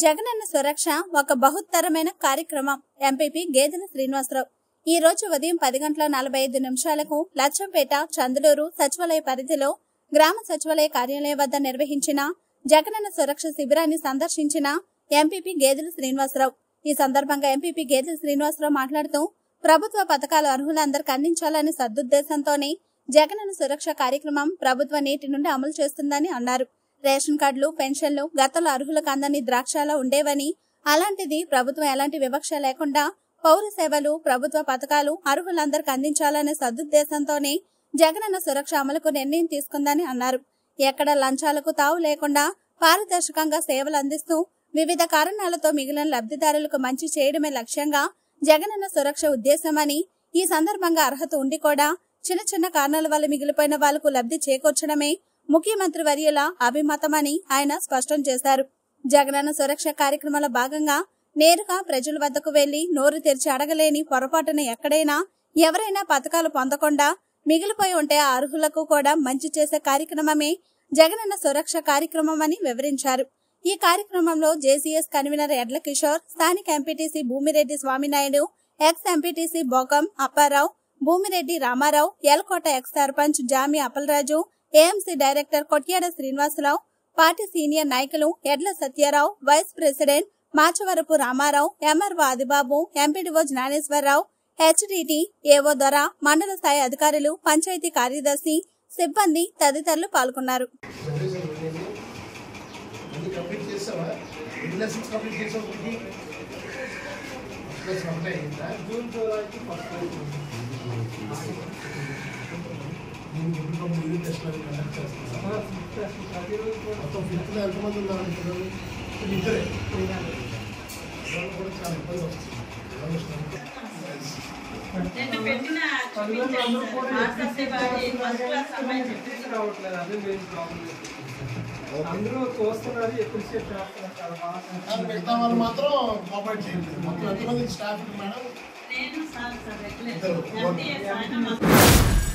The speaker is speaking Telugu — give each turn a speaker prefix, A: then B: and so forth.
A: జగనన్న సురక్ష ఒక బహుత్తరమైన కార్యక్రమం ఎంపీపీ గేదెల శ్రీనివాసరావు ఈ రోజు ఉదయం పది గంటల నలభై ఐదు నిమిషాలకు లచ్చంపేట చందులూరు సచివాలయ పరిధిలో గ్రామ సచివాలయ కార్యాలయం వద్ద నిర్వహించిన జగనన్న సురక్ష శిబిరాన్ని సందర్శించిన ఎంపీపీ గేదెల శ్రీనివాసరావు ఈ సందర్భంగా ఎంపీపీ గేదెల శ్రీనివాసరావు మాట్లాడుతూ ప్రభుత్వ పథకాలు అర్హులందరికీ అందించాలనే సదుద్దేశంతోనే జగనన్న సురక్ష కార్యక్రమం ప్రభుత్వ నేటి నుండి అమలు చేస్తుందని అన్నారు రేషన్ కార్డులు పెన్షన్లు గతంలో అర్హులకు అందని ద్రాక్షలో ఉండేవని అలాంటిది ప్రభుత్వం ఎలాంటి వివక్ష లేకుండా పౌర సేవలు ప్రభుత్వ పథకాలు అర్హులందరికీ అందించాలనే సదుద్దేశంతోనే జగనన్న సురక్ష అమలుకు నిర్ణయం తీసుకుందని అన్నారు ఎక్కడ లంచాలకు తావు లేకుండా పారదర్శకంగా సేవలు అందిస్తూ వివిధ కారణాలతో మిగిలిన లబ్ధిదారులకు మంచి చేయడమే లక్ష్యంగా జగనన్న సురక్ష ఉద్దేశమని ఈ సందర్భంగా అర్హత ఉండి కూడా చిన్న చిన్న కారణాల వల్ల మిగిలిపోయిన వాళ్లకు లబ్ధి చేకూర్చడమే ముఖ్యమంత్రి వర్యుల అభిమతమని ఆయన స్పష్టం చేశారు జగనన్న సురక్ష కార్యక్రమంలో భాగంగా నేరుగా ప్రజల వద్దకు వెళ్లి నోరు తెరిచి అడగలేని పొరపాటున ఎక్కడైనా ఎవరైనా పథకాలు పొందకుండా మిగిలిపోయి ఉంటే ఆ అర్హులకు కూడా మంచి చేసే కార్యక్రమమే జగనన్న సురక్ష కార్యక్రమం అని వివరించారు ఈ కార్యక్రమంలో జేసీఎస్ కన్వీనర్ ఎడ్ల కిషోర్ స్థానిక MPTC Bhumireddy Swaminaidu ex MPTC Bokam Apparao Bhumireddy Ramarao Elkota ex sarpanch Jami Appalaraju AMC director Kotyada Srinivasarao party senior నాయకులు Edla Satyarao vice president Machavarapu Ramarao MRO Adibabu MPDO Gnaneswararao HDT AO దొర మండల స్థాయి అధికారులు పంచాయతీ కార్యదర్శి సిబ్బంది తదితరులు పాల్గొన్నారు
B: అన్ని కంప్లీట్ చేసావా ఎన్ని లెసన్స్ కంప్లీట్ చేసావు బుద్ధి ప్లస్ వన్ అయిందా జూన్ జూలైకి నేను ఇప్పుడు మూడు టెస్ట్లు అవి కండక్ట్ చేస్తాను మొత్తం ఫిఫ్త్లో ఎంతమంది ఉన్నారు పిల్లలు ఇప్పుడు ఇద్దరే వాళ్ళు కూడా చాలా ఇబ్బంది వస్తుంది వాళ్ళు వస్తున్నారు.
C: నేను పెట్టిన చూపించాను సార్. మార్క్స్ వస్తే బాగా ఫస్ట్ క్లాస్ అమ్మాయి చెప్పింది.
D: రావట్లేదు అదే మెయిన్ ప్రాబ్లం అందరూ చూస్తున్నారు ఎప్పుడు సేపు చేస్తున్నారు చాలా బాగా
B: కానీ మిగతా వాళ్ళు మాత్రం కోఆపరేట్ చేయట్లేదు మొత్తం ఎంతమంది స్టాఫ్ మేడం
C: నేను సార్ సార్
B: ఇద్దరు.
C: రెగ్యులర్ ఎంపీ ఆయన మాకు